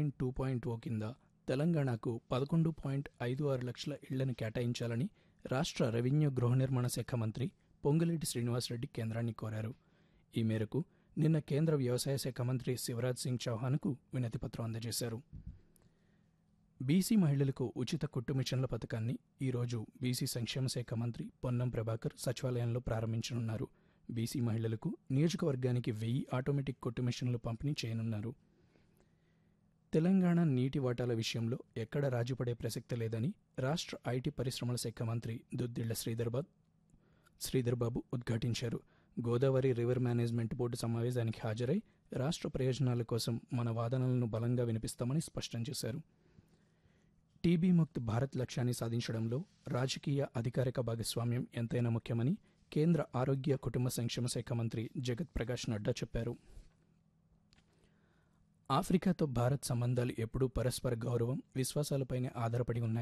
point two point ఓ కింద తెలంగాణకు పదకొండు పాయింట్ ఐదు ఆరు లక్షల ఇళ్లను కేటాయించాలని రాష్ట్ర రెవెన్యూ గృహ నిర్మాణ శాఖ మంత్రి పొంగులేటి శ్రీనివాసరెడ్డి కేంద్రాన్ని కోరారు ఈ మేరకు నిన్న కేంద్ర వ్యవసాయ శాఖ మంత్రి శివరాజ్ సింగ్ చౌహాన్కు వినతిపత్రం అందజేశారు బీసీ మహిళలకు ఉచిత కుట్టు మిషన్ల పథకాన్ని ఈరోజు బీసీ సంక్షేమ శాఖ మంత్రి పొన్నం ప్రభాకర్ సచివాలయంలో ప్రారంభించనున్నారు బీసీ మహిళలకు నియోజకవర్గానికి వెయ్యి ఆటోమేటిక్ కుట్టు మిషన్లు పంపిణీ చేయనున్నారు తెలంగాణ నీటి వాటాల విషయంలో ఎక్కడ రాజుపడే ప్రసక్తి లేదని రాష్ట్ర ఐటీ పరిశ్రమల శాఖ మంత్రి దుద్దిళ్ల శ్రీధర్బాద్ శ్రీధర్బాబు ఉద్ఘాటించారు గోదావరి రివర్ మేనేజ్మెంట్ బోర్డు సమావేశానికి హాజరై రాష్ట్ర ప్రయోజనాల కోసం మన వాదనలను బలంగా వినిపిస్తామని స్పష్టం చేశారు టీబీ ముక్త్ భారత్ లక్ష్యాన్ని సాధించడంలో రాజకీయ అధికారిక భాగస్వామ్యం ఎంతైనా ముఖ్యమని కేంద్ర ఆరోగ్య కుటుంబ సంక్షేమ శాఖ మంత్రి జగత్ ప్రకాష్ నడ్డా చెప్పారు ఆఫ్రికాతో భారత్ సంబంధాలు ఎప్పుడూ పరస్పర గౌరవం విశ్వాసాలపైనే ఆధారపడి ఉన్నాయి